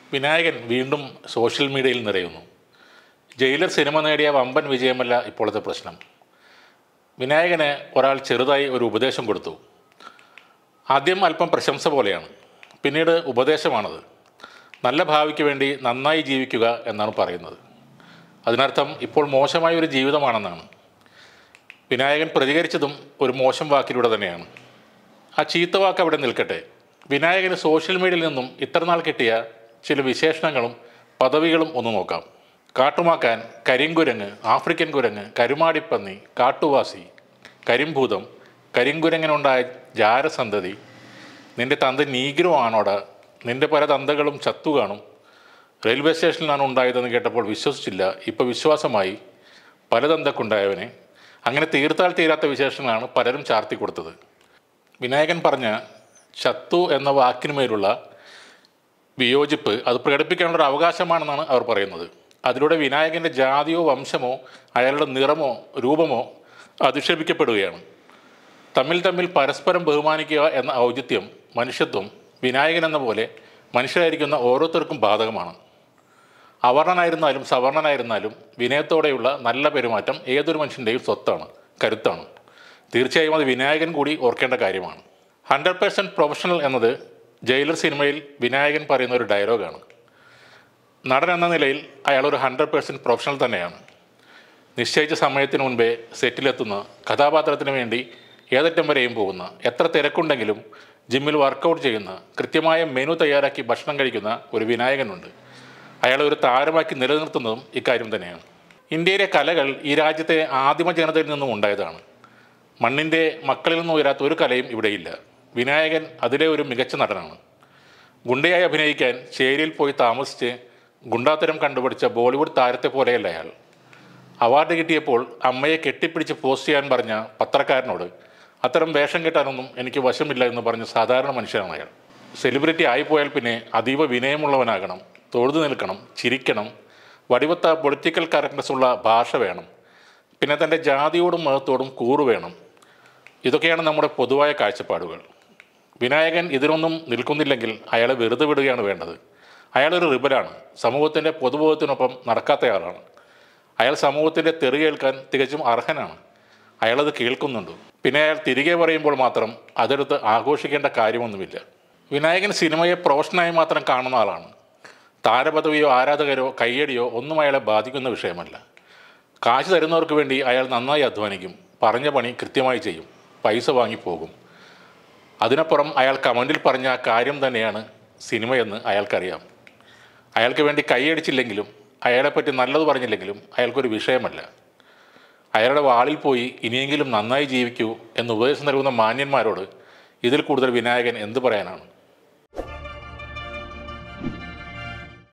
വിനായകൻ വീണ്ടും സോഷ്യൽ മീഡിയയിൽ നിറയുന്നു ജയിലർ സിനിമ നേടിയ വമ്പൻ വിജയമല്ല ഇപ്പോഴത്തെ പ്രശ്നം വിനായകന് ഒരാൾ ചെറുതായി ഒരു ഉപദേശം കൊടുത്തു ആദ്യം അല്പം പ്രശംസ പോലെയാണ് പിന്നീട് ഉപദേശമാണത് നല്ല ഭാവിക്ക് വേണ്ടി നന്നായി ജീവിക്കുക എന്നാണ് പറയുന്നത് അതിനർത്ഥം ഇപ്പോൾ മോശമായ ഒരു ജീവിതമാണെന്നാണ് വിനായകൻ പ്രതികരിച്ചതും ഒരു മോശം വാക്കിലൂടെ തന്നെയാണ് ആ ചീത്ത വാക്ക് അവിടെ നിൽക്കട്ടെ വിനായകന് സോഷ്യൽ മീഡിയയിൽ നിന്നും ഇത്രനാൾ കിട്ടിയ ചില വിശേഷണങ്ങളും പദവികളും ഒന്ന് നോക്കാം കാട്ടുമാക്കാൻ കരിങ്കുരങ്ങ് ആഫ്രിക്കൻ കുരങ്ങ് കരുമാടിപ്പന്നി കാട്ടുവാസി കരിമ്പൂതം കരിങ്കുരങ്ങനുണ്ടായ ജാരസന്തതി നിന്റെ തന്ത നീഗ്രോ ആണോടാ നിന്റെ പല തന്തകളും ചത്തു കാണും റെയിൽവേ സ്റ്റേഷനിലാണ് ഉണ്ടായതെന്ന് കേട്ടപ്പോൾ വിശ്വസിച്ചില്ല ഇപ്പോൾ വിശ്വാസമായി പല തന്തക്കുണ്ടായവനെ അങ്ങനെ തീർത്താൽ തീരാത്ത വിശേഷങ്ങളാണ് പലരും ചാർത്തി കൊടുത്തത് വിനായകൻ പറഞ്ഞ ചത്തു എന്ന വാക്കിനുമേലുള്ള വിയോജിപ്പ് അത് പ്രകടിപ്പിക്കാനുള്ള ഒരു അവകാശമാണെന്നാണ് അവർ പറയുന്നത് അതിലൂടെ വിനായകൻ്റെ ജാതിയോ വംശമോ അയാളുടെ നിറമോ രൂപമോ അധിക്ഷേപിക്കപ്പെടുകയാണ് തമ്മിൽ തമ്മിൽ പരസ്പരം ബഹുമാനിക്കുക എന്ന ഔചിത്യം മനുഷ്യത്വം വിനായകൻ എന്ന പോലെ മനുഷ്യരായിരിക്കുന്ന ഓരോരുത്തർക്കും ബാധകമാണ് അവർണനായിരുന്നാലും സവർണനായിരുന്നാലും വിനയത്തോടെയുള്ള നല്ല പെരുമാറ്റം ഏതൊരു മനുഷ്യൻ്റെയും സ്വത്താണ് കരുത്താണ് തീർച്ചയായും അത് വിനായകൻ കൂടി ഓർക്കേണ്ട കാര്യമാണ് ഹൺഡ്രഡ് പേഴ്സൻറ്റ് പ്രൊഫഷണൽ എന്നത് ജയിലർ സിനിമയിൽ വിനായകൻ പറയുന്ന ഒരു ഡയലോഗാണ് നടൻ എന്ന നിലയിൽ അയാൾ ഒരു ഹൺഡ്രഡ് പേഴ്സൻറ്റ് പ്രൊഫഷണൽ തന്നെയാണ് നിശ്ചയിച്ച സമയത്തിന് മുൻപേ സെറ്റിലെത്തുന്ന കഥാപാത്രത്തിന് വേണ്ടി ഏതറ്റം വരെയും പോകുന്ന എത്ര തിരക്കുണ്ടെങ്കിലും ജിമ്മിൽ വർക്കൗട്ട് ചെയ്യുന്ന കൃത്യമായ മെനു തയ്യാറാക്കി ഭക്ഷണം കഴിക്കുന്ന ഒരു വിനായകനുണ്ട് അയാളെ ഒരു താരമാക്കി നിലനിർത്തുന്നതും ഇക്കാര്യം തന്നെയാണ് ഇന്ത്യയിലെ കലകൾ ഈ രാജ്യത്തെ ആദിമ ജനതയിൽ നിന്നും ഉണ്ടായതാണ് മണ്ണിൻ്റെ മക്കളിൽ നിന്നും ഉയരാത്ത ഒരു കലയും ഇവിടെയില്ല വിനായകൻ അതിലെ ഒരു മികച്ച നടനാണ് ഗുണ്ടയായി അഭിനയിക്കാൻ ചേരിയിൽ പോയി താമസിച്ച് ഗുണ്ടാത്തരം കണ്ടുപിടിച്ച ബോളിവുഡ് താരത്തെ പോലെയല്ല അയാൾ അവാർഡ് കിട്ടിയപ്പോൾ അമ്മയെ കെട്ടിപ്പിടിച്ച് പോസ്റ്റ് ചെയ്യാൻ പറഞ്ഞ പത്രക്കാരനോട് അത്തരം വേഷം കെട്ടാനൊന്നും എനിക്ക് വശമില്ല എന്ന് പറഞ്ഞ സാധാരണ മനുഷ്യനാണ് അയാൾ സെലിബ്രിറ്റി ആയിപ്പോയാൽ പിന്നെ അതീവ വിനയമുള്ളവനാകണം തൊഴുതു നിൽക്കണം ചിരിക്കണം വടിവത്ത പൊളിറ്റിക്കൽ കറക്റ്റ്നസ് ഉള്ള ഭാഷ വേണം പിന്നെ തൻ്റെ ജാതിയോടും മതത്തോടും കൂറ് വേണം ഇതൊക്കെയാണ് നമ്മുടെ പൊതുവായ കാഴ്ചപ്പാടുകൾ വിനായകൻ ഇതിനൊന്നും നിൽക്കുന്നില്ലെങ്കിൽ അയാളെ വെറുതെ വിടുകയാണ് വേണ്ടത് അയാളൊരു റിബലാണ് സമൂഹത്തിൻ്റെ പൊതുബോധത്തിനൊപ്പം നടക്കാത്തയാളാണ് അയാൾ സമൂഹത്തിൻ്റെ തെറി കേൾക്കാൻ തികച്ചും അർഹനാണ് അയാളത് കേൾക്കുന്നുണ്ട് പിന്നെ അയാൾ തിരികെ പറയുമ്പോൾ മാത്രം അതെടുത്ത് ആഘോഷിക്കേണ്ട കാര്യമൊന്നുമില്ല വിനായകൻ സിനിമയെ പ്രൊഫഷനായി മാത്രം കാണുന്ന ആളാണ് താരപദവിയോ ആരാധകരോ കയ്യടിയോ ഒന്നും അയാളെ ബാധിക്കുന്ന വിഷയമല്ല കാശ് തരുന്നവർക്ക് വേണ്ടി അയാൾ നന്നായി അധ്വാനിക്കും പറഞ്ഞ പണി കൃത്യമായി ചെയ്യും പൈസ വാങ്ങിപ്പോകും അതിനപ്പുറം അയാൾ കമൻറ്റിൽ പറഞ്ഞ ആ കാര്യം തന്നെയാണ് സിനിമയെന്ന് അയാൾക്കറിയാം അയാൾക്ക് വേണ്ടി കൈയടിച്ചില്ലെങ്കിലും അയാളെപ്പറ്റി നല്ലത് പറഞ്ഞില്ലെങ്കിലും അയാൾക്കൊരു വിഷയമല്ല അയാളുടെ വാളിൽ പോയി ഇനിയെങ്കിലും നന്നായി ജീവിക്കൂ എന്ന് ഉപദേശം നൽകുന്ന മാന്യന്മാരോട് ഇതിൽ കൂടുതൽ വിനായകൻ എന്ത് പറയാനാണ്